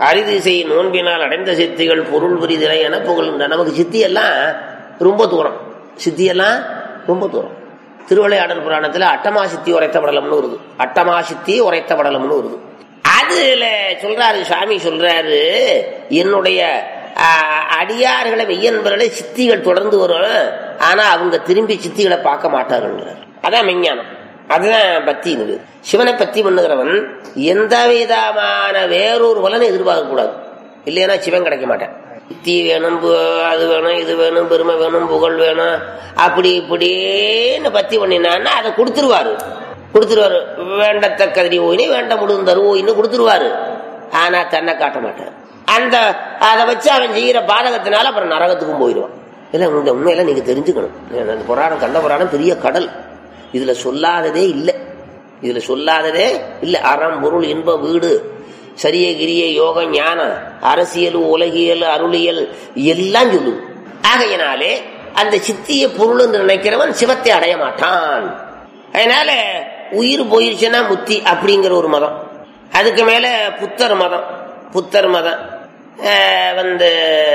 அரிதிசை நோன்பினால் அடைந்த சித்திகள் பொருள் புரிதலை என புகழ்கின்ற நமக்கு சித்தி எல்லாம் ரொம்ப தூரம் சித்தி எல்லாம் ரொம்ப தூரம் திருவிளையாடல் புராணத்துல அட்டமா சித்தி உரைத்த படலம்னு வருது அட்டமா சித்தி உரைத்த படலம்னு வருது அதுல சொல்றாரு சாமி சொல்றாரு என்னுடைய ஆ, அடியார்களை மெய்யன்பர்களை சித்திகள் தொடர்ந்து வரும் ஆனா அவங்க திரும்பி சித்திகளை பார்க்க மாட்டார்கள் அதான் மெஞ்ஞானம் அதுதான் பக்தி இது சிவனை பத்தி பண்ணுகிறவன் எந்த விதமான வேறொரு பலனை எதிர்பார்க்க கூடாது இல்லைன்னா சிவன் கிடைக்க மாட்டான் சித்தி வேணும் பு- அது வேணும் இது வேணும் பெருமை வேணும் புகழ் வேணும் அப்படி இப்படின்னு பத்தி பண்ணினான்னா அதை கொடுத்துருவாரு கொடுத்துருவாரு வேண்டத்தக்கதிரி ஓயினி வேண்ட முடியும் தருவோயின்னு கொடுத்துருவாரு ஆனா தன்னை காட்ட மாட்டார் அந்த அதை வச்சு அவன் செய்யற பாதகத்தினால அப்புறம் நரகத்துக்கும் போயிடுவான் இல்ல இந்த உண்மையில நீங்க தெரிஞ்சுக்கணும் அந்த புராணம் கண்ட புராணம் பெரிய கடல் இதுல சொல்லாததே இல்லை இதுல சொல்லாததே இல்ல அறம் பொருள் இன்ப வீடு சரிய கிரிய யோக ஞானம் அரசியல் உலகியல் அருளியல் எல்லாம் சொல்லுது ஆகையினாலே அந்த சித்திய பொருள் என்று நினைக்கிறவன் சிவத்தை அடைய மாட்டான் அதனால உயிர் போயிருச்சுன்னா முத்தி அப்படிங்கிற ஒரு மதம் அதுக்கு மேல புத்தர் மதம் புத்தர் மதம் அஹ் வந்து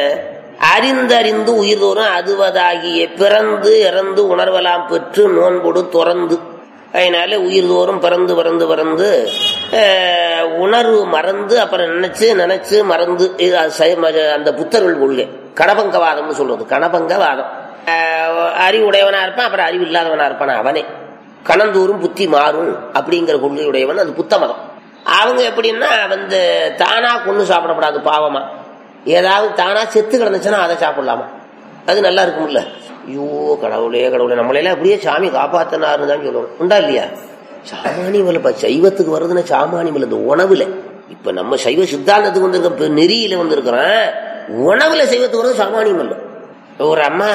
அறிந்தறிந்து உயிர் தோறும் அதுவதாகிய பிறந்து இறந்து உணர்வெல்லாம் பெற்று நோன்பொடு துறந்து அதனால உயிர் தோறும் பிறந்து பிறந்து பிறந்து அஹ், உணர்வு மறந்து அப்புறம் நினைச்சு நினைச்சு மறந்து இது அது சை- ம- அந்த புத்தர்கள் கொள்கை கணபங்கவாதம்னு சொல்றது கணபங்கவாதம் அஹ், அறிவுடையவனா இருப்பான் அப்புறம் அறிவு இல்லாதவனா இருப்பான் அவனே கணந்தோறும் புத்தி மாறும் அப்படிங்கிற கொள்கையுடையவன் அது புத்த மதம் அவங்க எப்படின்னா வந்து தானா கொண்டு சாப்பிடக்கூடாது பாவமா ஏதாவது தானா செத்து கிடந்துச்சுன்னா அதை சாப்பிடலாமா அது நல்லா இருக்கும்ல ஐயோ கடவுளே கடவுளே நம்மளையெல்லாம் அப்படியே சாமி காப்பாத்தினாருன்னு தான் சொல்லணும் உண்டா இல்லையா சாமானியம் இப்ப சைவத்துக்கு வருதுன்னா சாமானியம் இந்த உணவுல இப்ப நம்ம சைவ சித்தாந்தத்துக்கு வந்திருக்க இப்ப நெறியில வந்திருக்கிறோம் உணவுல சைவத்துக்கு வருது சாமானியம் இல்லை ஒரு அம்மா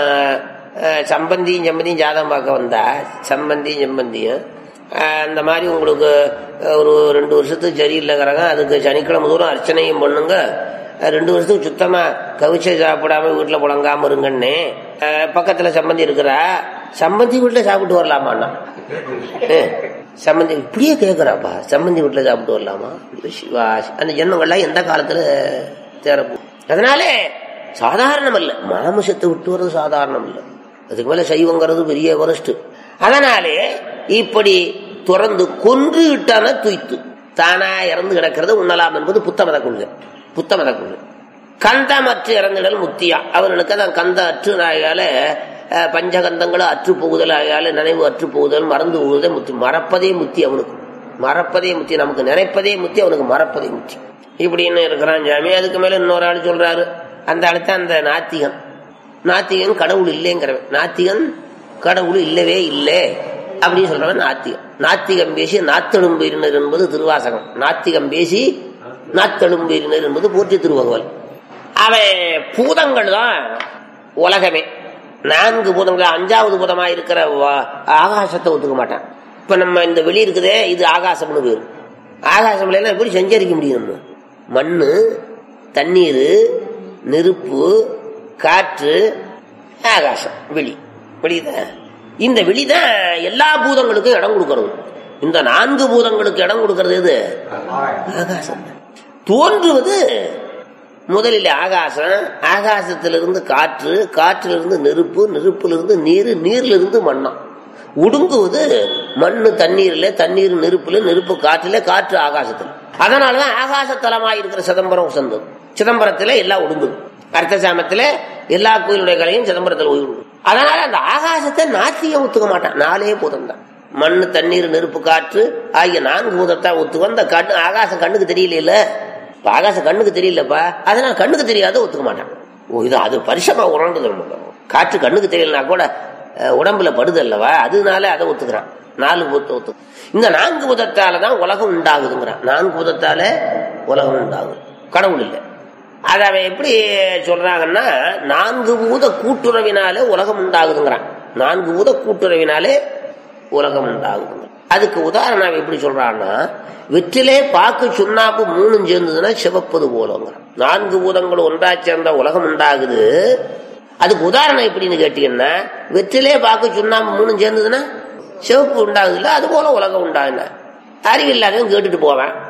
அஹ், சம்பந்தியும் செம்பந்தியும் ஜாதகம் பார்க்க வந்தா சம்பந்தியும் செம்பந்தியும் அஹ், அந்த மாதிரி உங்களுக்கு அஹ், ஒரு ரெண்டு வருஷத்துக்கு சரியில்லைங்கிறாங்க அதுக்கு சனிக்கிழமை தூரம் அர்ச்சனையும் பண்ணுங்க அஹ், ரெண்டு வருஷத்துக்கு சுத்தமா கவிச்சை சாப்பிடாம வீட்டுல புழங்காம இருங்கன்னு அஹ், பக்கத்துல சம்பந்தி இருக்கிறா சம்பந்தி வீட்டுல சாப்பிட்டு வரலாமாண்ணா அஹ், சம்பந்தி இப்படியே கேக்குறாப்பா சம்பந்தி வீட்டுல சாப்பிட்டு வரலாமா சிவா அந்த ஜென்மங்கள்லாம் எந்த காலத்துல தேரப்போம் அதனால சாதாரணம் அல்ல மாமிசத்தை விட்டு வர்றது சாதாரணம் இல்ல அதுக்கு மேல சைவங்கிறது பெரிய வரஸ்ட் அதனாலே இப்படி துறந்து கொன்று விட்டான துய்த்து தானா இறந்து கிடக்கிறது உண்ணலாம் என்பது புத்தமத கொள்கை புத்தமத கொள்கை கந்தமற்று இறந்துடல் முத்தியா அவர்களுக்கு அதான் கந்த அற்று ஆகையால அஹ், பஞ்சகந்தங்களும் அற்று போகுதல் ஆகையால நினைவு அற்று போகுதல் மறந்து போகுதே முத்தி மறப்பதே முத்தி அவனுக்கு மறப்பதே முத்தி நமக்கு நினைப்பதே முத்தி அவனுக்கு மறப்பதே முத்தி இப்படின்னு இருக்கிறான் சாமி அதுக்கு மேல இன்னொரு ஆள் சொல்றாரு அந்த ஆளுக்கு அந்த நாத்திகன் நாத்திகன் கடவுள் இல்லைங்கிறவன் நாத்திகன் கடவுள் இல்லவே இல்லை அப்படின்னு சொல்றவன் நாத்திகன் நாத்திகம் பேசி நாத்தெழும்பெறினர் என்பது திருவாசகம் நாத்திகம் பேசி நாத்தெழும்பெறினர் என்பது போற்றி திருவகவல் அவன் பூதங்கள் தான் உலகமே நான்கு பூதங்கள் அஞ்சாவது பூதமா இருக்கிற வா- ஆகாசத்தை ஒத்துக்க மாட்டான் இப்ப நம்ம இந்த வெளி இருக்குதே இது ஆகாசம்னு பேரு ஆகாசம் இல்லைன்னா எப்படி செஞ்சரிக்க முடியும் நம்ம மண்ணு தண்ணீர் நெருப்பு காற்று ஆகாசம் வெளி வெளிதான் இந்த வெளிதான் எல்லா பூதங்களுக்கும் இடம் கொடுக்கறது இந்த நான்கு பூதங்களுக்கு இடம் கொடுக்கறது எது ஆகாசம் தோன்றுவது முதலில் ஆகாசம் ஆகாசத்திலிருந்து காற்று காற்றிலிருந்து நெருப்பு நெருப்பிலிருந்து நீர் நீரிலிருந்து மண்ணம் உடுங்குவது மண்ணு தண்ணீர்ல தண்ணீர் நெருப்புல நெருப்பு காற்றுல காற்று ஆகாசத்துல அதனாலதான் ஆகாசத்தலமா இருக்கிற சிதம்பரம் சொந்தம் சிதம்பரத்துல எல்லாம் ஒடுங்குது அர்த்த சாமத்துல எல்லா கோயிலுடைய கலையும் சிதம்பரத்துல ஓய்வு அதனால அந்த ஆகாசத்தை நாத்தியம் ஒத்துக்க மாட்டான் நாலே பூதம் தான் மண்ணு தண்ணீர் நெருப்பு காற்று ஆகிய நான்கு பூதத்தை ஒத்துக்க அந்த கண்ணு ஆகாசம் கண்ணுக்கு தெரியல இப்ப ஆகாசம் கண்ணுக்கு தெரியலப்பா அதனால கண்ணுக்கு தெரியாத ஒத்துக்க மாட்டான் ஓ இது அது பரிசமா உணர்ந்தது நம்ம. காற்று கண்ணுக்கு தெரியலனா கூட அஹ், உடம்புல படுது அல்லவா அதனால அதை ஒத்துக்கிறான் நாலு பூத்த ஒத்து இந்த நான்கு பூதத்தால தான் உலகம் உண்டாகுதுங்கிறான் நான்கு பூதத்தால உலகம் உண்டாகுது கடவுள் இல்லை அதை அவன் எப்படி சொல்றாங்கன்னா நான்கு பூத கூட்டுறவினாலே உலகம் உண்டாகுதுங்கிறான் நான்கு பூத கூட்டுறவினாலே உலகம் உண்டாகுதுங்க அதுக்கு உதாரணம் அவன் எப்படி சொல்றான்னா வெற்றிலே பாக்கு சுண்ணாம்பு மூணும் சேர்ந்ததுன்னா சிவப்பது போலங்கிறான் நான்கு பூதங்கள் ஒன்றா சேர்ந்த உலகம் உண்டாகுது அதுக்கு உதாரணம் எப்படின்னு கேட்டீங்கன்னா வெற்றிலே பாக்கு சுண்ணாம்பு மூணும் சேர்ந்ததுன்னா சிவப்பு உண்டாகுது இல்ல அது போல உலகம் உண்டாகுன அறிவில்லாதவன் கேட்டுட்டு போவேன்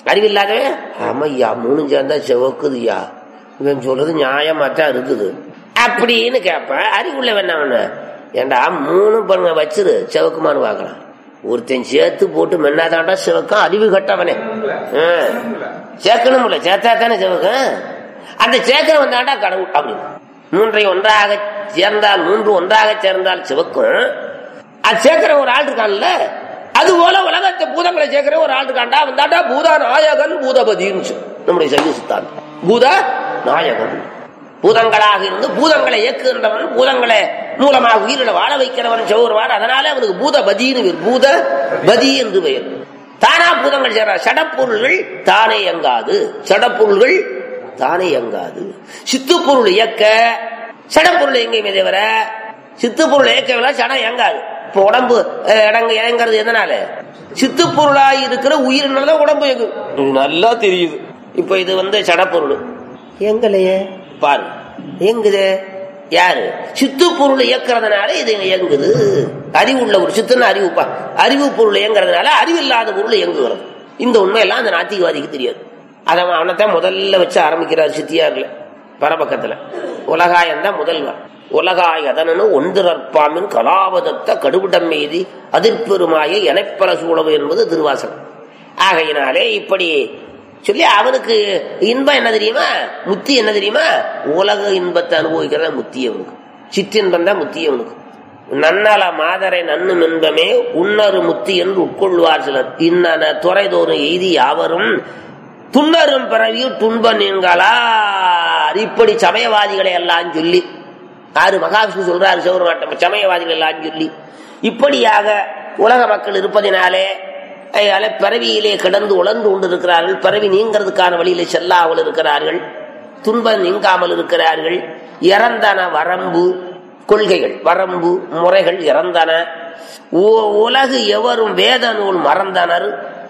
அறிவில்லாதவன் ஆமையா மூணு சேர்ந்தா செவக்குதுயா இவன் சொல்றது நியாயமாத்தான் இருக்குது அப்படின்னு கேட்பேன் அறிவுள்ளவன் என்ன பண்ண ஏண்டா மூணு பண்ணுங்க வச்சிரு செவக்குமான்னு பார்க்கலாம் ஒருத்தன் சேர்த்து போட்டு மென்னாதாண்டா சிவக்கம் அறிவு கட்டவனே ஆ. சேர்க்கணும்ல சேர்த்தா தானே சிவக்கம் அந்த சேர்க்கிற வந்தாண்டா கடவுள் அப்படின்னு மூன்றை ஒன்றாக சேர்ந்தால் மூன்று ஒன்றாக சேர்ந்தால் சிவக்கும் அது சேர்க்கிற ஒரு ஆள் இருக்கான்ல அது போல உலகத்தை பூதங்களை சேர்க்கிற ஒரு ஆள் இருக்காண்டா வந்தாண்டா பூத நாயகன் பூதபதின்னு சொல்லு. நம்முடைய சைவ சித்தாந்தம் பூத நாயகன் பூதங்களாக இருந்து பூதங்களை இயக்குகின்றவன் பூதங்களை மூலமாக உயிரில வாழ வைக்கிறவன் செவ்வொருவான் அதனால அவனுக்கு பூதபதினு பேர் பூத பதி என்று பெயர் தானா பூதங்கள் சேர்ற சடப்பொருள்கள் தானே இயங்காது சடப்பொருள்கள் தானே இயங்காது சித்துப்பொருள் இயக்க சடப்பொருள் எங்கேயுமே தவிர சித்துப்பொருள் இயக்கவில்லை சடம் இயங்காது இப்போ உடம்பு அஹ், இடங்க இயங்கிறது எதனால சித்துப்பொருளாய் இருக்கிற உயிரினால்தான் உடம்பு இயங்கும் இது நல்லா தெரியுது இப்போ இது வந்து சடப்பொருள் எங்களையே பாரு எங்குது யாரு சித்து பொருள் இயக்கிறதுனால இது இயங்குது அறிவுள்ள ஒரு சித்துன்னு அறிவுப்பா அறிவு பொருள் இயங்குறதுனால அறிவில்லாத பொருள் இயங்குகிறது இந்த உண்மையெல்லாம் அந்த நாத்திகவாதிக்கு தெரியாது அதை அவனைத்தான் முதல்ல வச்சு ஆரம்பிக்கிறார் சித்தியார்ல பரபக்கத்துல உலகாயம் தான் முதல்வன் உலகாய் அதனு ஒன்றிறப்பாமின் கலாவதத்த கடுவிடம் மீதி அதிர்பெருமாய எனப்பல சூழவு என்பது திருவாசகம் ஆகையினாலே இப்படி சொல்லி அவனுக்கு இன்பம் என்ன தெரியுமா முத்தி என்ன தெரியுமா உலக இன்பத்தை அனுபவிக்கிறதா முத்தி அவனுக்கு சிற்றின்பம் தான் முத்தி அவனுக்கு நன்னல மாதரை நன்னும் இன்பமே உன்னரு முத்தி என்று உட்கொள்வார் சிலர் இன்னன துறைதோறும் எய்தி யாவரும் துன்னரும் பிறவியும் துன்ப நீங்களார் இப்படி சமயவாதிகளை எல்லாம் சொல்லி ஆறு மகாவிஷ்ணு சொல்றாரு சிவருமாட்டம் சமயவாதிகள் எல்லாம் சொல்லி இப்படியாக உலக மக்கள் இருப்பதினாலே அதனால பிறவியிலே கிடந்து உழந்து கொண்டிருக்கிறார்கள் பிறவி நீங்கிறதுக்கான வழியிலே செல்லாமல் இருக்கிறார்கள் துன்பம் நீங்காமல் இருக்கிறார்கள் இறந்தன வரம்பு கொள்கைகள் வரம்பு முறைகள் இறந்தன உ- உலகு எவரும் வேத நூல் மறந்தனர்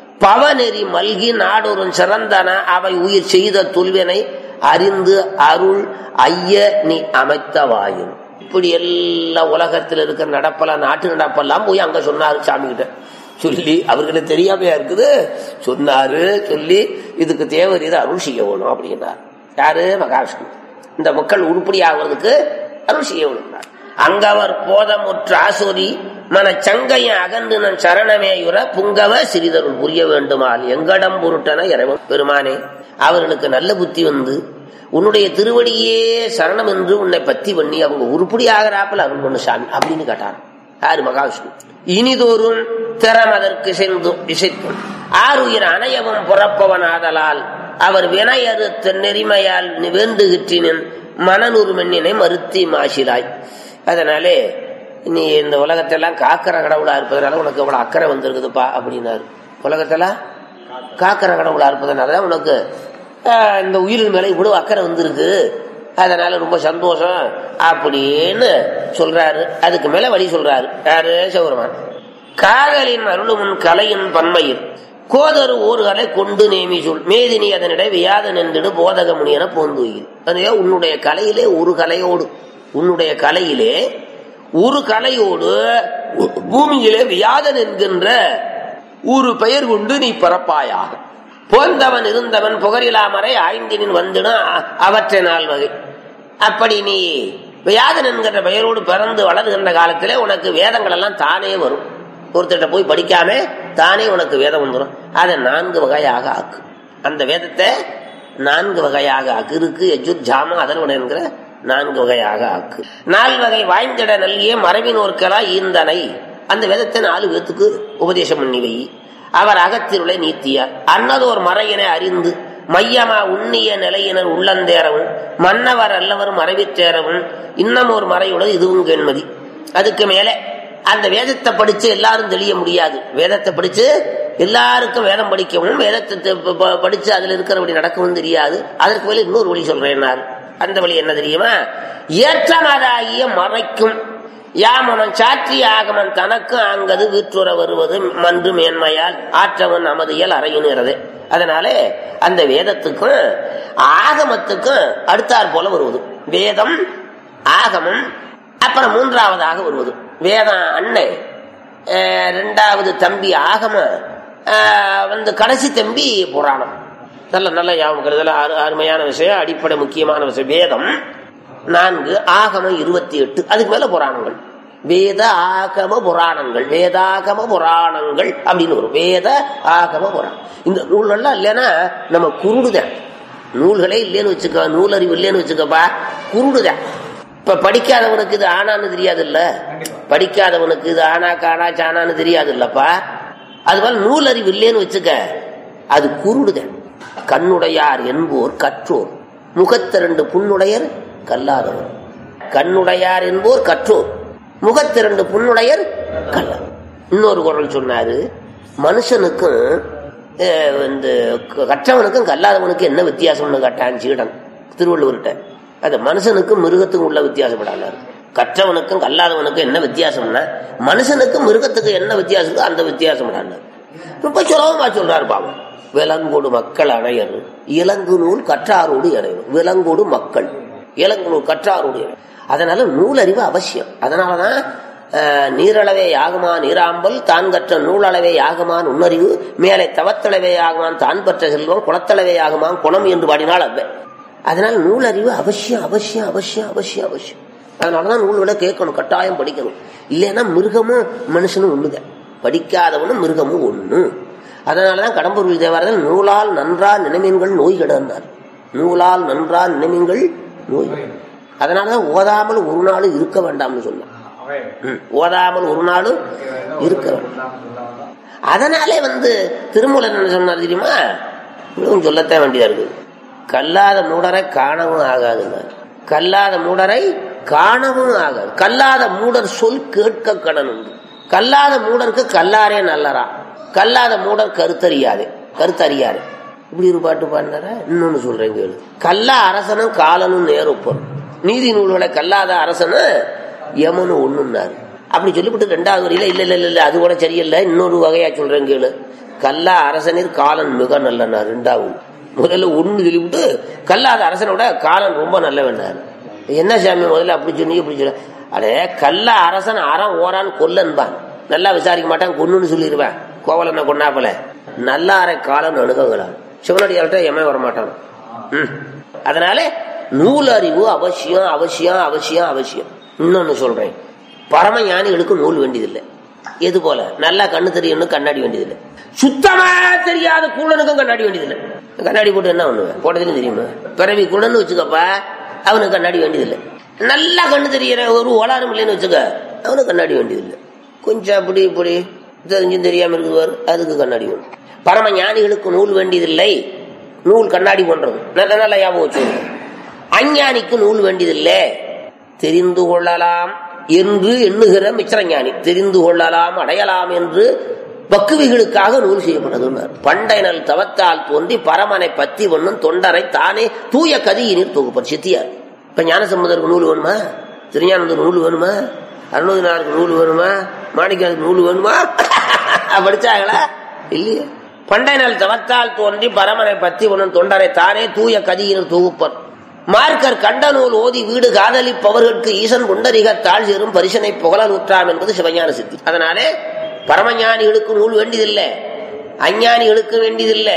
பவநெறி மல்கி நாடொரும் சிறந்தன அவை உயிர் செய்த துல்வினை அறிந்து அருள் ஐய நீ அமைத்தவாயும் இப்படி எல்லா உலகத்தில் இருக்கிற நடப்பெல்லாம் நாட்டு நடப்பெல்லாம் போய் அங்க சொன்னாரு சாமி கிட்ட சொல்லி அவர்களுக்கு தெரியாமையா இருக்குது சொன்னாரு சொல்லி இதுக்கு தேவர் இது அருள் செய்ய வேணும் அப்படின்னார் யாரு மகாவிஷ்ணு இந்த மக்கள் உருப்படி ஆகுறதுக்கு அருள் செய்ய வேணும் அங்கவர் போதமுற்ற ஆசோரி மன சங்கைய அகன்று நன் சரணமேயுற புங்கவ சிறிதருள் புரிய வேண்டுமால் எங்கடம் பொருட்டன இறைவன் பெருமானே அவர்களுக்கு நல்ல புத்தி வந்து உன்னுடைய திருவடியே சரணம் என்று உன்னை பத்தி பண்ணி அவங்க உருப்படி ஆகிறாப்புல அருள் பண்ணு சாமி அப்படின்னு கேட்டார் யாரு மகாவிஷ்ணு இனிதோறும் திறம் அதற்கு சென்று இசைத்தும் ஆறுயிர் அணையவும் புறப்பவன் ஆதலால் அவர் வினையறு நெறிமையால் வேண்டுகிற்றினின் மனநூறு மண்ணினை மறுத்தி மாசிலாய் அதனாலே நீ இந்த உலகத்தெல்லாம் காக்கிற கடவுளா இருப்பதனால உனக்கு இவ்வளவு அக்கறை வந்திருக்குதுப்பா அப்படின்னாரு உலகத்தெல்லாம் காக்கிற கடவுளா இருப்பதனாலதான் உனக்கு ஆஹ், இந்த உயிரின் மேல இவ்வளவு அக்கறை வந்திருக்கு அதனால ரொம்ப சந்தோஷம் அப்படின்னு சொல்றாரு அதுக்கு மேல வழி சொல்றாரு யாரு சௌரமான் காதலின் அருளுமுன் கலையின் பன்மையில் கோதரு ஊர்களை கொண்டு நேமி சொல் மேதினி அதனிட வியாத நின்றுடு போதக முனியன போந்துயில் அதே உன்னுடைய கலையிலே ஒரு கலையோடு உன்னுடைய கலையிலே ஒரு கலையோடு பூமியிலே வியாதன் என்கின்ற ஒரு பெயர் கொண்டு நீ பரப்பாயாக போந்தவன் இருந்தவன் புகரிலாமறை ஆய்ந்தினின் வந்துடும் அவற்றை நாள் வகை அப்படி நீ வியாதன் என்கிற பெயரோடு பிறந்து வளர்கின்ற காலத்திலே உனக்கு வேதங்கள் எல்லாம் தானே வரும் ஒருத்தர்கிட்ட போய் படிக்காம தானே உனக்கு வேதம் வந்துடும் அதை நான்கு வகையாக ஆக்கு அந்த வேதத்தை நான்கு வகையாக ஆக்கு இருக்கு எஜுர் ஜாம அதர்வன என்கிற நான்கு வகையாக ஆக்கு நால் வகை வாய்ந்திட நல்கிய மரபினோர்களா ஈந்தனை அந்த வேதத்தை நாலு பேத்துக்கு உபதேசம் பண்ணி வை அவர் அகத்திருளை நீத்தியார் அன்னதோர் மறையினை அறிந்து மையமா உண்ணிய நிலையினர் உள்ளந்தேரவும் மன்னவர் அல்லவர் மறைவிற்றேறவும் இன்னும் ஒரு மறையுள்ளது இதுவும் கேண்மதி அதுக்கு மேலே அந்த வேதத்தை படிச்சு எல்லாரும் தெளிய முடியாது வேதத்தை படிச்சு எல்லாருக்கும் வேதம் படிக்கவும் வேதத்தை தெ- ப- ப- படிச்சு அதுல இருக்கிறபடி நடக்கவும் தெரியாது அதற்கு மேல இன்னொரு வழி சொல்றேன் நான் அந்த வழி என்ன தெரியுமா ஏற்றமதாகிய மறைக்கும் யாமவன் சாற்றி ஆகமன் தனக்கு அங்கது வீற்றுற வருவது மன்று மேன்மையால் ஆற்றவன் நமது இயல் அறையினுறது அதனாலே அந்த வேதத்துக்கும் ஆகமத்துக்கும் அடுத்தாற் போல வருவது வேதம் ஆகமம் அப்புறம் மூன்றாவதாக வருவது வேதம் அன்னை அஹ், ரெண்டாவது தம்பி ஆகம ஆஹ், வந்து கடைசி தம்பி புராணம் நல்ல நல்ல ஞாபகம் இதெல்லாம் அரு அருமையான விஷயம் அடிப்படை முக்கியமான விஷயம் வேதம் நான்கு ஆகமம் இருபத்தி எட்டு அதுக்கு மேல புராணங்கள் வேத ஆகம புராணங்கள் வேதாகம புராணங்கள் அப்படின்னு வரும் வேத ஆகம புராணம் இந்த நூல்கள்லாம் இல்லைன்னா நம்ம குருடுதான் நூல்களே இல்லைன்னு வச்சுக்கோ நூலறிவு இல்லைன்னு வச்சுக்கப்பா குருடுதான் இப்ப படிக்காதவனுக்கு இது ஆனான்னு தெரியாது இல்ல படிக்காதவனுக்கு இது ஆனா காணா சானான்னு தெரியாது இல்லப்பா அது போல நூலறிவு இல்லைன்னு வச்சுக்க அது குருடுதான் கண்ணுடையார் என்போர் கற்றோர் முகத்திரண்டு புண்ணுடையர் கல்லாதவர் கண்ணுடையார் என்போர் கற்றோர் முகத்திரண்டு புண்ணுடையர் கல்ல இன்னொரு குரல் சொன்னாரு மனுஷனுக்கும் அஹ், இந்த கற்றவனுக்கும் கல்லாதவனுக்கும் என்ன வித்தியாசம்னு கேட்டான் சீடன் திருவள்ளுவர்கிட்ட அது மனுஷனுக்கும் மிருகத்துக்கும் உள்ள வித்தியாசப்படானார் கற்றவனுக்கும் கல்லாதவனுக்கும் என்ன வித்தியாசம்னா மனுஷனுக்கும் மிருகத்துக்கும் என்ன வித்தியாசம் அந்த வித்தியாசம் ரொம்ப சுலபமா சொல்றாரு பாவம் விலங்கோடு மக்கள் அணையர் இலங்கு நூல் கற்றாரோடு இணையர் விலங்கோடு மக்கள் இலங்கு நூல் கற்றாரோடு இணையர் அதனால நூலறிவு அவசியம் அதனாலதான் அஹ், நீரளவே யாகுமா நீராம்பல் தான் கற்ற நூலளவே யாகுமான் உன்னறிவு மேலே தவத்தளவே யாகுமான் தான் பெற்ற செல்வம் குணத்தளவே யாகுமான் குணம் என்று பாடினால் அவ்வே அதனால நூலறிவு அவசியம் அவசியம் அவசியம் அவசியம் அவசியம் அதனாலதான் நூல்களை கேட்கணும் கட்டாயம் படிக்கணும் இல்லைன்னா மிருகமும் மனுஷனும் ஒண்ணுதான் படிக்காதவனும் மிருகமும் ஒண்ணு அதனாலதான் கடம்பூர் தேவாரத்தில் நூலால் நன்றா நினைமீன்கள் நோய் கிடந்தார் நூலால் நன்றா நினைமீன்கள் நோய் கெட. அதனாலதான் ஓதாமல் ஒரு நாளும் இருக்க வேண்டாம்னு சொன்னான் ம், ஓதாமல் ஒரு நாளும் இருக்க வேண்டாம் அதனாலே வந்து திருமூலன் என்ன சொன்னார் தெரியுமா இவ்வளவும் சொல்லத்தான் வேண்டியதா இருக்குது கல்லாத மூடரை காணவும் ஆகாதுங்க கல்லாத மூடரை காணவும் ஆகாது கல்லாத மூடர் சொல் கேட்க கடன் உண்டு கல்லாத மூடருக்கு கல்லாரே நல்லரா கல்லாத மூடர் கருத்தறியாதே கருத்தறியாதே இப்படி ஒரு பாட்டு பாடினாரா இன்னொன்னு சொல்றேன் கேளு கல்லா அரசனும் காலனும் நேருப்பரும் நீதி நூல்களை கல்லாத அரசனும் யமனும் ஒண்ணுன்னாரு அப்படி சொல்லிவிட்டு ரெண்டாவது வரியில இல்ல இல்ல இல்ல, இல்ல அது கூட சரியில்லை இன்னொரு வகையா சொல்றேன் கேளு கல்லா அரசனில் காலன் மிக நல்லனார் ரெண்டாவது முதல்ல ஒண்ணு சொல்லிவிட்டு கல்லாத அரசனோட காலன் ரொம்ப நல்லவனார் என்ன சாமி முதல்ல அப்படி சொன்னீங்க இப்படி சொல்ல அடே கல்ல அரசன் அறம் ஓரான் கொல்லன்பான் நல்லா விசாரிக்க மாட்டான் கொன்னுன்னு சொல்லிடுவேன் கோவலனை கொண்டாப்பல நல்லாரை காலன் அணுகங்களான் சிவனடியார்கிட்ட எமே வரமாட்டான் ம். அதனால நூலறிவு அவசியம் அவசியம் அவசியம் அவசியம் இன்னொன்னு சொல்றேன் பரம ஞானிகளுக்கு நூல் வேண்டியதில்லை எது போல நல்லா கண்ணு தெரியணும் கண்ணாடி வேண்டியதில்லை சுத்தமா தெரியாத குள்ளனுக்கும் கண்ணாடி வேண்டியதில்லை கண்ணாடி போட்டு என்ன பண்ணுவேன் போட்டதுன்னு தெரியுமா பிறவி குள்ளன்னு வச்சுக்கப்பா அவனுக்கு கண்ணாடி வேண்டியதில்லை நல்லா கண்ணு தெரியற ஒரு ஓலாரும் இல்லைன்னு வச்சுக்க அவனுக்கு கண்ணாடி வேண்டியதில்லை கொஞ்சம் அப்படி இப்படி தெரிஞ்சும் தெரியாம இருக்குவார் அதுக்கு கண்ணாடி வேணும் பரம ஞானிகளுக்கு நூல் வேண்டியதில்லை நூல் கண்ணாடி போன்றது நல்ல நல்ல ஞாபகம் வச்சுக்கணும் அஞ்ஞானிக்கு நூல் வேண்டியதில்லை தெரிந்து கொள்ளலாம் என்று எண்ணுகிற மிச்சரஞானி தெரிந்து கொள்ளலாம் அடையலாம் என்று பக்குவிகளுக்காக நூல் செய்யப்பட்டதுன்னார் பண்டைனல் தவத்தால் தோன்றி பரமனை பத்தி ஒண்ணும் தொண்டரை தானே தூய கதியினில் தொகுப்பர் சித்தியார் இப்ப ஞானசம்பந்தருக்கு நூல் வேணுமா திருஞானந்தர் நூல் வேணுமா அருணகிரிநாதருக்கு நூல் வேணுமா மாணிக்காருக்கு நூல் வேணுமா படிச்சாங்களா இல்லையே பண்டை நாள் தவத்தால் தோன்றி பரமனை பத்தி ஒன்னும் தொண்டரை தானே தூய கதியினர் தொகுப்பர் மார்க்கர் கண்ட நூல் ஓதி வீடு காதலிப்பவர்களுக்கு ஈசன் குண்டரிக தாழ் சேரும் பரிசனை புகழ நூற்றாம் என்பது சிவஞான சித்தி அதனாலே பரமஞானிகளுக்கு நூல் வேண்டியதில்லை அஞ்ஞானிகளுக்கு வேண்டியதில்லை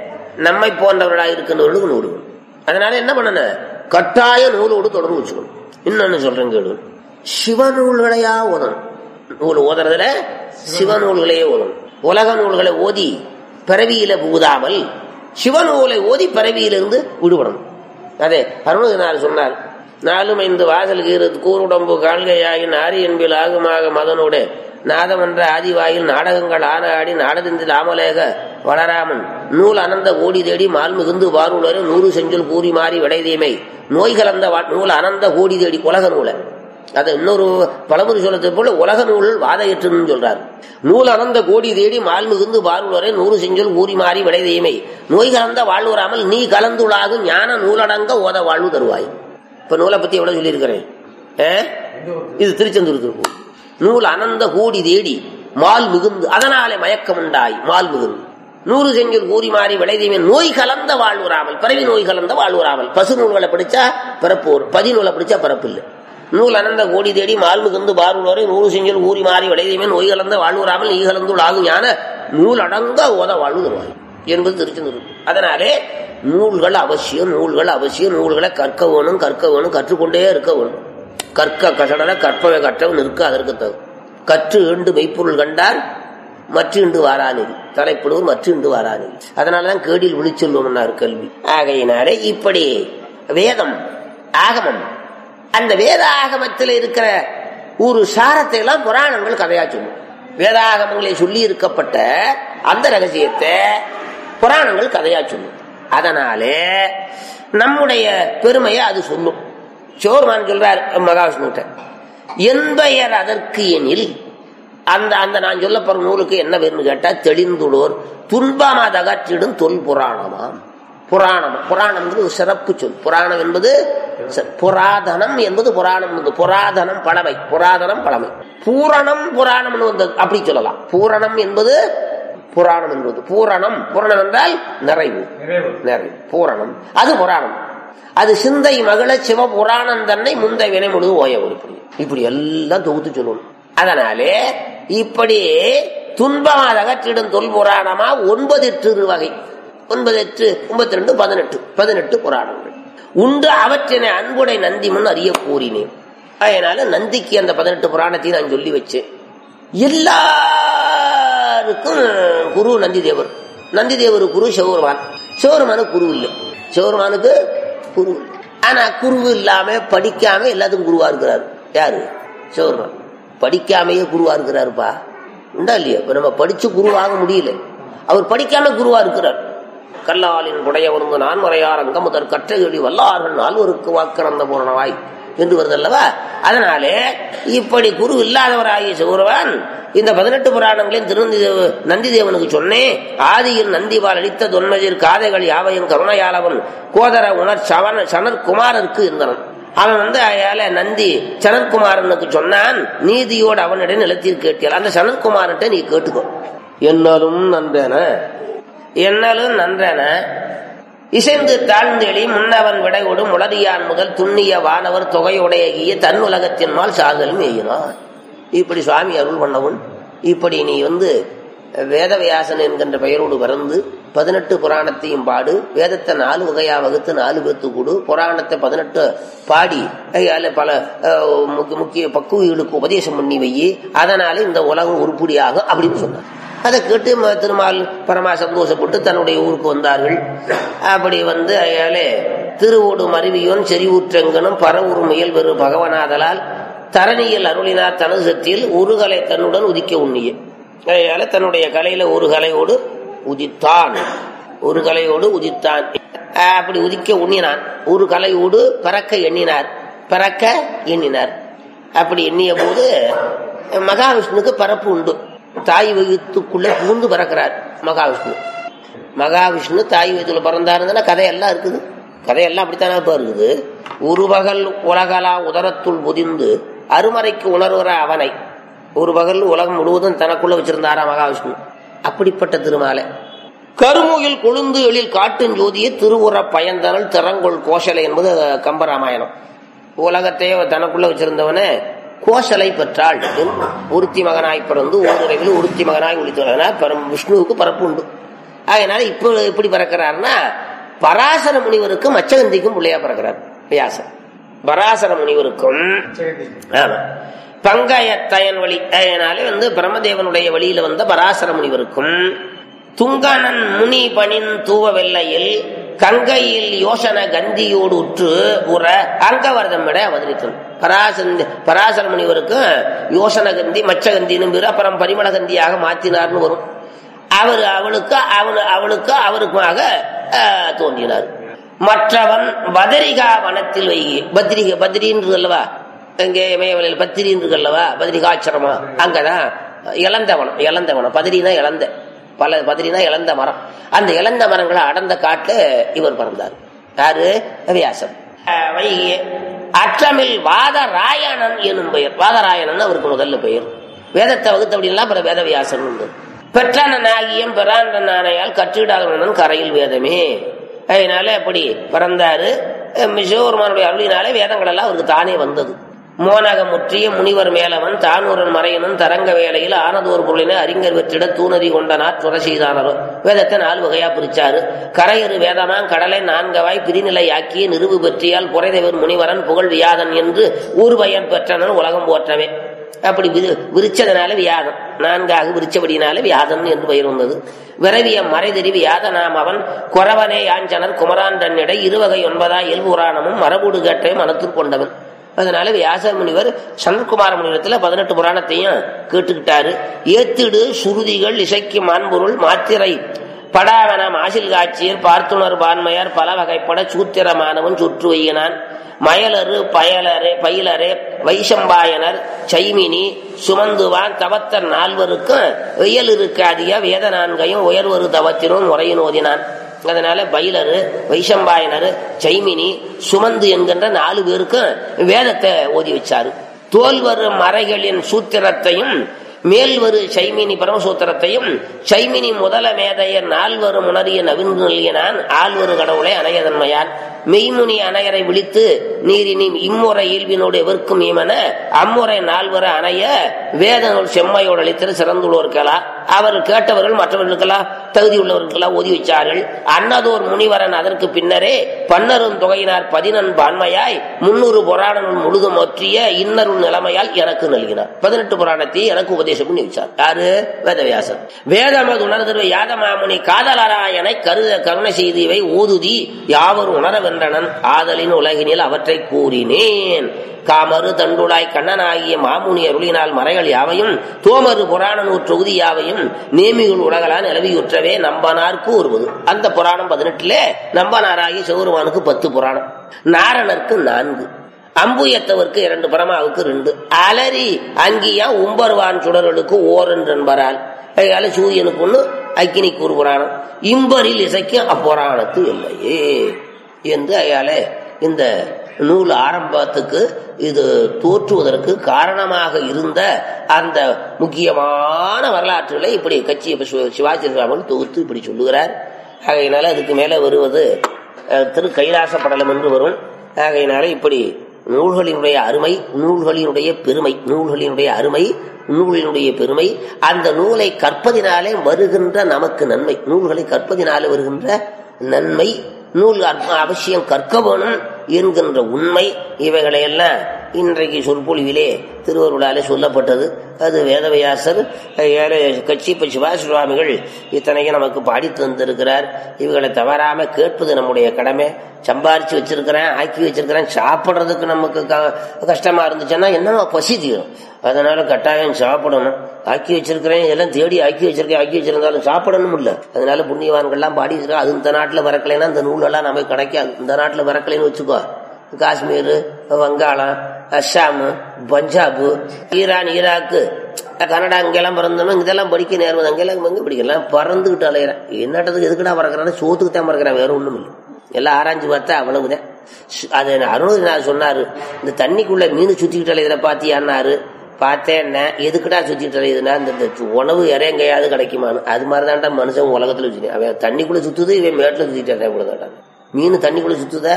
நம்மை போன்றவர்களாக இருக்கின்றவர்களுக்கு நூல் வேணும் அதனால என்ன பண்ணணும் கட்டாய நூலோடு தொடர்பு வச்சுக்கணும் இன்னொன்னு சொல்றேன் கேளு சிவநூல்களையா ஓதணும் நூல் ஓதுறதுல சிவநூல்களையே ஓதணும் உலக நூல்களை ஓதி பிறவியில புகுதாமல் சிவநூலை ஓதி பிறவியிலிருந்து விடுபடணும் அதே அருணகிரிநாதர் சொன்னார் நாலும் ஐந்து வாசல் கீரது கூருடம்பு கால்கையாகி நாரி என்பில் ஆகுமாக மதனோட நாதமன்ற ஆதிவாயில் நாடகங்கள் ஆன ஆடி நாடதிந்தில் ஆமலேக வளராமன் நூல் அனந்த கோடி தேடி மால் மிகுந்து வாருளரு நூறு செஞ்சொல் கூறி மாறி விடைதீமை நோய் கலந்த வா- நூல் அனந்த கோடி தேடி உலக நூலை அது இன்னொரு பழமொழி சொல்லத்தை போல உலக நூல் வாதையற்றுன்னு சொல்றார் நூல் அனந்த கோடி தேடி மால் மிகுந்து வாழ்வுவரை நூறு செஞ்சொல் ஊறி மாறி விடை தெய்மை நோய் கலந்த வாழ்வுறாமல் நீ கலந்துளாகும் ஞான நூலடங்க ஓத வாழ்வு தருவாய் இப்ப நூலை பத்தி எவ்வளவு சொல்லியிருக்கிறேன் ஆ? இது திருச்செந்தூர் திருப்பூர் நூல் அனந்த கோடி தேடி மால் மிகுந்து அதனாலே மயக்கம் உண்டாய் மால் மிகுந்து நூறு செஞ்சொல் ஊறி மாறி விளைதீமை நோய் கலந்த வாழ்வுறாமல் பிறவி நோய் கலந்த வாழ்வுறாமல் பசு நூல்களை படிச்சா பிறப்பு வரும் பதி நூலை படிச்சா பிறப்பு இல்லை நூல் அனந்த கோடி தேடி மால் மிகுந்து பார்வலோரை நூறு செஞ்சல் ஊறி மாறி விளைதீமே நோய் கலந்த வாழ்வுறாமல் நீ கலந்து ஆகும் ஞான நூல் அடங்க ஓத வாழ்வு தருவாய் என்பது திருச்செந்தூர் அதனாலே நூல்கள் அவசியம் நூல்கள் அவசியம் நூல்களை கற்க வேணும் கற்க வேணும் கற்றுக்கொண்டே இருக்க வேணும் கற்க கசடர கற்பவை கற்றவன் நிற்க அதற்கு தகு கற்று ஈண்டு மெய்ப்பொருள் கண்டார் மற்ற இண்டு வாரானில் தலைப்படுவோர் மற்ற இண்டு வாரானில் அதனாலதான் கேடில் விழிச்சொல்வோம்னார் கல்வி ஆகையினாலே இப்படி வேதம் ஆகமம் அந்த வேத ஆகமத்தில் இருக்கிற ஒரு சாரத்தை எல்லாம் புராணங்கள் கதையா சொல்லும் வேதாகமங்களில் சொல்லி இருக்கப்பட்ட அந்த ரகசியத்தை புராணங்கள் கதையா சொல்லும் அதனாலே நம்முடைய பெருமையை அது சொல்லும் சோர்மான் சொல்றார் மகாவிஷ்ணுகிட்ட என்பெயர் அதற்கு எனில் அந்த அந்த நான் சொல்ல போற நூலுக்கு என்ன வேணும்னு கேட்டா தெளிந்துள்ளோர் துன்பமதகற்றிடும் தொல் புராணமாம் புராணம் புராணம் என்பது ஒரு சிறப்பு சொல் புராணம் என்பது ச- புராதனம் என்பது புராணம் என்பது புராதனம் பழமை புராதனம் பழமை பூரணம் புராணம் வந்தது அப்படி சொல்லலாம் பூரணம் என்பது புராணம் என்பது பூரணம் பூரணம் என்றால் நிறைவு நிறைவு பூரணம் அது புராணம் அது சிந்தை மகள சிவ புராணம் தன்னை முந்தை வினை முழுது ஓய உருப்படி இப்படி எல்லாம் தொகுத்து சொல்லணும் அதனாலே இப்படி துன்பமாக அகற்றிடும் தொல் புராணமா ஒன்பது எட்டு வகை ஒன்பது எட்டு ஒன்பத்தி ரெண்டு பதினெட்டு பதினெட்டு புராணங்கள் உண்டு அவற்றினை அன்புடை நந்தி முன் அறிய கூறினேன் அதனால நந்திக்கு அந்த பதினெட்டு புராணத்தையும் நான் சொல்லி வச்சேன் எல்லாருக்கும் குரு நந்தி தேவர் நந்தி தேவர் குரு சிவருமான் சிவருமானுக்கு குரு இல்லை சிவருமானுக்கு குரு இல்லை ஆனா குரு இல்லாம படிக்காம எல்லாத்துக்கும் குருவா இருக்கிறாரு யாரு சிவருமான் படிக்காமையே குருவா இருக்கிறாருப்பா உண்டா இல்லையா இப்ப நம்ம படிச்சு குருவாக முடியல அவர் படிக்காம குருவா இருக்கிறார் கல்லாலின் குடையவருங்க நான்மறையார் அங்க முதற் கற்றையொழி வல்லார்கள் நால்வருக்கு வாக்கிறந்த பூரணவாய் என்று வருதல்லவா அதனாலே இப்படி குரு இல்லாதவராகிய சிவருவான் இந்த பதினெட்டு புராணங்களையும் திருநந்தி தேவ- நந்தி தேவனுக்கு சொன்னேன் ஆதியில் நந்திவால் அளித்த தொன்மதிர் காதைகள் யாவையும் கருணையாளவன் கோதர உணர் சவன சனற்குமாரருக்கு இருந்தவன் அவன் வந்து அயால நந்தி சனற்குமாரனுக்கு சொன்னான் நீதியோடு அவனிடம் நிலத்தில் கேட்டியால் அந்த சனற்குமாரன்ட்ட நீ கேட்டுக்கோ என்னாலும் நன்றன என்னலும் நன்றன இசைந்து தாழ்ந்தெளி முன்னவன் விடையோடு முளரியான் முதல் துண்ணிய வானவர் தொகையுடையகிய தன் உலகத்தின் மேல் சாதலும் எய்யினார் இப்படி சுவாமி அருள் பண்ணவும் இப்படி நீ வந்து வேதவியாசன் என்கின்ற பெயரோடு பிறந்து பதினெட்டு புராணத்தையும் பாடு வேதத்தை நாலு வகையா வகுத்து நாலு பேத்து கூடு புராணத்தை பதினெட்டு பாடி அதில் பல அஹ், முக்கிய முக்கிய பக்குவிகளுக்கு உபதேசம் பண்ணி வை அதனால இந்த உலகம் உருப்படியாகும் அப்படின்னு சொன்னார் அதை கேட்டு ம- திருமால் பரமா சந்தோஷப்பட்டு தன்னுடைய ஊருக்கு வந்தார்கள் அப்படி வந்து அயாலே திருவோடு மருவியோன் செறிவுற்றெங்கனும் பரவுரு முயல் பெரு பகவனாதலால் தரணியில் அருளினார் தனது சக்தியில் ஒரு கலை தன்னுடன் உதிக்க உண்ணிய அதையால தன்னுடைய கலையில ஒரு கலையோடு உதித்தான் ஒரு கலையோடு உதித்தான் அஹ் அப்படி உதிக்க உண்ணினான் ஒரு கலையோடு பிறக்க எண்ணினார் பிறக்க எண்ணினார் அப்படி எண்ணிய போது மகாவிஷ்ணுக்கு பரப்பு உண்டு தாய் வயிற்றுக்குள்ள பூந்து பிறக்கிறார் மகாவிஷ்ணு மகாவிஷ்ணு தாய் வயிற்றுல பிறந்தாருன்னா கதையெல்லாம் இருக்குது கதையெல்லாம் அப்படித்தானே இப்ப இருக்குது ஒரு பகல் உலகலா உதரத்துள் புதிந்து அருமறைக்கு உணர்கிற அவனை ஒரு பகல் உலகம் முழுவதும் தனக்குள்ள வச்சிருந்தாரா மகாவிஷ்ணு அப்படிப்பட்ட திருமாலை கருமுகில் கொழுந்து எழில் காட்டுஞ் ஜோதியை திருவுற பயந்தனல் திறங்கொள் கோஷலை என்பது கம்பராமாயணம் உலகத்தையே தனக்குள்ள வச்சிருந்தவனே கோசலை பெற்றாள் ஒருத்தி மகனாய் பிறந்து ஓரிரவில் ஒருத்தி மகனாய் ஒளித்தவனா பரம் விஷ்ணுவுக்கு பரப்பு உண்டு அதனால இப்ப எப்படி பிறக்கிறார்னா பராசர முனிவருக்கும் மச்சகந்திக்கும் பிள்ளையா பிறக்கிறார் வியாசர் பராசர முனிவருக்கும் ஆமா பங்காயத்தயன் வழி அதனாலே வந்து பிரம்மதேவனுடைய வழியில வந்த பராசர முனிவருக்கும் துங்கனன் முனி பணின் தூவ வெள்ளையில் கங்கையில் யோசன கந்தியோடு உற்று உற அங்கவர்தம் விட அவதரித்தன் பராசந்தி பராசர முனிவருக்கு யோசன கந்தி மச்சகந்தின்னு பேரு அப்புறம் பரிமள கந்தியாக மாத்தினார்னு வரும் அவர் அவளுக்கு அவனு அவளுக்கு அவருக்குமாக ஆஹ், தோன்றினார் மற்றவன் பதரிகா வனத்தில் வை பத்ரிக பத்ரின்றது அல்லவா இங்கே இமயமலையில் பத்திரின்றது அல்லவா பத்ரிகாச்சிரமா அங்கதான் இளந்த வனம் இளந்த வனம் பதிரினா இளந்த பல பதிரினா இளந்த மரம் அந்த இளந்த மரங்களை அடர்ந்த காட்டுல இவர் பிறந்தார் யாரு வியாசம் ஆஹ், வைகை அற்றமில் வாதராயணன் எனும் பெயர் வாதராயணன் அவருக்கு முதல்ல பெயர் வேதத்தை வகுத்து அப்படின்னா அப்புறம் வேதவியாசன் உண்டு பெற்றான நாகியம் பெறாண்ட நாணையால் கற்றிடாதவனன் கரையில் வேதமே அதனால அப்படி பிறந்தாரு அஹ் சிவபெருமானுடைய அருளினாலே வேதங்கள் எல்லாம் அவருக்கு தானே வந்தது மோனகமுற்றிய முனிவர் மேலவன் தானூரன் மறையனும் தரங்க வேலையில் ஆனதோர் பொருளினை அறிஞர் வெற்றிட தூணதி கொண்டனார் துறை செய்தானரோ வேதத்தை நாலு வகையா பிரிச்சாரு கரையறு வேதமாம் கடலை நான்கவாய் பிரிநிலை ஆக்கிய நிறுவு பெற்றியால் புரைதவர் முனிவரன் புகழ் வியாதன் என்று ஊர்வயன் பெற்றனன் உலகம் போற்றவே அப்படி விரி விரிச்சதுனால வியாதம் நான்காக விரிச்சபடினால வியாதம் என்று பெயர் வந்தது விரவிய மறைதெரி வியாதனாம் அவன் குறவனே யாஞ்சனர் குமரான் தன்னிடை இருவகை ஒன்பதாய் இயல்புராணமும் மரபுடு கேட்டே மனத்தில் கொண்டவன் அதனால வியாச முனிவர் சனத்குமார முனிவரத்துல பதினெட்டு புராணத்தையும் கேட்டுக்கிட்டாரு ஏத்திடு சுருதிகள் இசைக்கு மான்பொருள் மாத்திரை படாவன மாசில் காட்சியில் பார்த்துணர் பான்மையார் பல வகைப்பட சூத்திரமானவன் சுற்று வையினான் மயலரு பயலரே பயிலரே வைசம்பாயனர் சைமினி சுமந்துவான் தவத்தர் நால்வருக்கும் வெயல் இருக்காதிய வேத நான்கையும் உயர்வரு தவத்தினும் முறையின் ஓதினான் அதனால பயிலரு வைசம்பாயனர் சைமினி சுமந்து என்கின்ற நாலு பேருக்கும் வேதத்தை ஓதி வச்சாரு தோல்வரு மறைகளின் சூத்திரத்தையும் மேல்வரு சைமினி பரமசூத்திரத்தையும் சைமினி முதல மேதையர் நால்வரு உணரிய நவிந்து நல்கினான் ஆழ்வரு கடவுளை அணையதன்மையான் மெய்முனி அணையரை விழித்து நீரினி இம்முறை இயல்பினோடு எவர்க்கும் ஈமன அம்முறை நால்வர அணைய வேத நூல் செம்மையோடு அளித்தது சிறந்துள்ளோர்களா அவர் கேட்டவர்கள் மற்றவர்களுக்கெல்லாம் தகுதி உள்ளவர்களுக்கெல்லாம் ஒதி வச்சார்கள் அன்னதோர் முனிவரன் அதற்கு பின்னரே பன்னரும் தொகையினார் பதினன் பான்மையாய் முன்னூறு புராணங்கள் முழுதும் ஒற்றிய இன்னருள் நிலைமையால் எனக்கு நல்கினார் பதினெட்டு புராணத்தை எனக்கு உபதேசம் பண்ணி வச்சார் யாரு வேதவியாசன் வேதமது உணர்தரு யாதமாமுனி காதலராயனை கருத கருணை செய்து இவை ஓதுதி யாவர் உணர வென்றனன் ஆதலின் உலகினில் அவற்றை கூறினேன் காமரு தண்டுளாய் கண்ணனாகிய மாமுனி அருளினால் மறைகள் யாவையும் தோமரு புராண நூற்றொகுதி யாவையும் நேமிகள் உலகலா நிலவியுற்றவே நம்பனார் கூறுவது அந்த புராணம் பதினெட்டுல நம்பனாராகிய சிவருமானுக்கு பத்து புராணம் நாரணருக்கு நான்கு அம்புயத்தவருக்கு இரண்டு பரமாவுக்கு ரெண்டு அலரி அங்கியா உம்பர்வான் சுடர்களுக்கு ஓரென்று என்பரால் அதனால சூரியனுக்கு ஒண்ணு அக்கினிக்கு ஒரு புராணம் இம்பரில் இசைக்கு அப்புராணத்து இல்லையே என்று அயால இந்த நூல் ஆரம்பத்துக்கு இது தோற்றுவதற்கு காரணமாக இருந்த அந்த முக்கியமான வரலாற்றுகளை இப்படி கட்சி சிவாஜி ராமன் தொகுத்து இப்படி சொல்லுகிறார் ஆகையினால அதுக்கு மேல வருவது அஹ், திரு கைலாச படலம் என்று வரும் ஆகையினால இப்படி நூல்களினுடைய அருமை நூல்களினுடைய பெருமை நூல்களினுடைய அருமை நூலினுடைய பெருமை அந்த நூலை கற்பதினாலே வருகின்ற நமக்கு நன்மை நூல்களை கற்பதினாலே வருகின்ற நன்மை நூல் அற்ப- அவசியம் கற்க வேணும் என்கின்ற உண்மை இவைகளையெல்லாம் இன்றைக்கு சொற்பொழிவிலே திருவருளாலே சொல்லப்பட்டது அது வேதவியாசர் ஏழை கட்சிப்ப சிவாஜி சுவாமிகள் இத்தனையும் நமக்கு பாடி தந்திருக்கிறார் இவைகளை தவறாம கேட்பது நம்முடைய கடமை சம்பாரிச்சு வச்சிருக்கிறேன் ஆக்கி வச்சிருக்கிறேன் சாப்பிடுறதுக்கு நமக்கு க- கஷ்டமா இருந்துச்சுன்னா என்னமா பசி தீரும் அதனால கட்டாயம் சாப்பிடணும் ஆக்கி வச்சிருக்கிறேன் எல்லாம் தேடி ஆக்கி வச்சிருக்கேன் ஆக்கி வச்சிருந்தாலும் சாப்பிடணும் இல்ல அதனால புண்ணியவான்கள்லாம் பாடி வச்சிருக்கா அது இந்த நாட்டுல வரக்கலைன்னா இந்த நூலெல்லாம் நமக்கு கிடைக்காது இந்த நாட்டுல வரக்கலைன்னு வச்சுக்கோ காஷ்மீர் வங்காளம் Assam Punjab Iran Iraq Canada இங்கெல்லாம் பிறந்தவன் இதெல்லாம் படிக்க நேரம் அங்கெல்லாம் எங்க படிக்கலாம் பறந்துகிட்டு அலையிறேன் என்னட்டதுக்கு எதுக்குடா பறக்கிறான்னு சோத்துக்கு தான் பறக்கிறேன் வேற ஒண்ணும் இல்லை எல்லாம் ஆராய்ஞ்சு பார்த்தா அவ்வளவுதான் சு- அது அருணகிரிநாதர் சொன்னாரு இந்த தண்ணிக்குள்ள மீன் சுத்திக்கிட்டு அலையிற பாத்தியான்னாரு பார்த்தேன் எதுக்குடா சுத்திட்டு அலையுதுன்னா இந்த இந்த உணவு இறையங்கையாவது கிடைக்குமான்னு அது மாதிரிதான்டா மனுஷன் உலகத்துல வச்சுக்கேன் அவன் தண்ணிக்குள்ள சுத்துது இவன் மேட்டுல சுத்திட்டு அலைய கூடாதாடா மீன் தண்ணிக்குள்ள சுத்துதா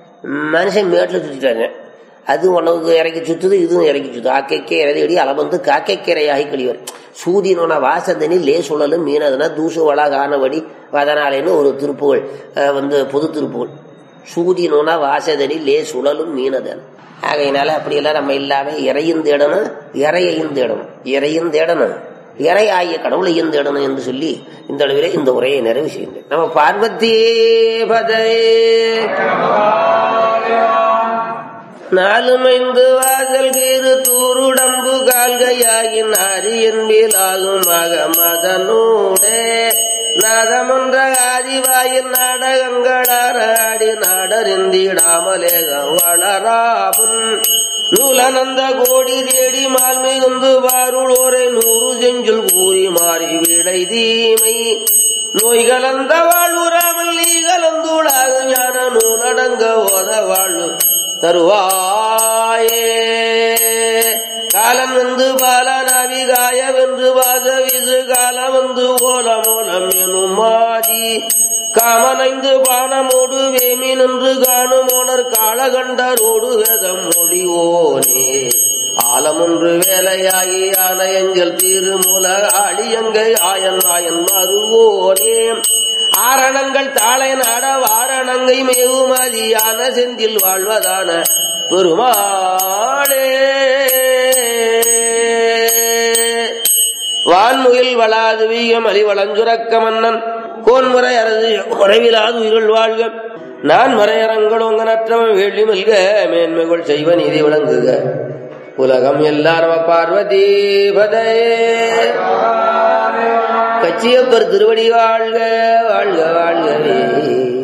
மனுஷன் மேட்டுல சுத்திட்டாங்க அது உணவுக்கு இறக்கி சுத்துது இதுவும் இறக்கி சுத்து ஆக்கைக்கே இறதி அளவந்து காக்கைக்கரையாகி கழிவர் சூதினோன வாசதனி லே சுழலும் மீனதுனா தூசு வளா காணவடி வதனாலேன்னு ஒரு திருப்புகள் அஹ், வந்து பொது திருப்புகள் சூதினோனா வாசதனி லே சுழலும் மீனதன் ஆகையினால அப்படியெல்லாம் நம்ம இல்லாம இறையும் தேடணும் இறையையும் தேடணும் இறையும் தேடணும் இறை ஆகிய கடவுளையும் தேடணும் என்று சொல்லி இந்த அளவிலே இந்த உரையை நிறைவு செய்கின்றேன் நம்ம பார்வதி பதே நாலுமைந்து வாசல் கீறு தூருடம்பு கால்கையாகின் அரியன் மேலாகும் மகமதனூடே நாதமன்ற ஆதிவாயின் நாடகங்களாடி நாடறிந்திடாமலேகம் வளராமுன் நூலனந்த கோடி தேடி மால் மிகுந்து வாருளோரை நூறு செஞ்சுல் கூறி மாறி விடை தீமை நோய் கலந்த வாழ்வுறாமல் நீ கலந்துளாக ஞான நூலடங்க ஓத வாழ்வு தருவாயே காலம் வந்து பாலனாவிகாய வென்று வாச விசு காலம் வந்து ஓல மூலம் எனும் மாதி காமனைந்து பானமோடு வேமி நின்று காணுமோனர் காளகண்டரோடு வேதம் மொழிவோனே ஆலமொன்று வேலையாகி ஆனையஞ்சல் திருமூல ஆளியங்கை ஆயன் ஆயன் வருவோனே ஆரணங்கள் தாளை நாட வாரணங்கை மேவுமதியான செந்தில் வாழ்வதான பெருமாளே வான்முகில் வளாது வீகம் அலிவளஞ்சுரக்க மன்னன் கோன்முறை அரசு குறைவிலாது உயிர்கள் வாழ்க நான் மறையரங்களோங்க நற்றவன் வேள்வி மல்க மேன்மைகள் செய்வ நீதி விளங்குக உலகம் எல்லாரும் பார்வதி பதையே கச்சியப்பர் திருவடி வாழ்க வாழ்க வாழ்கவே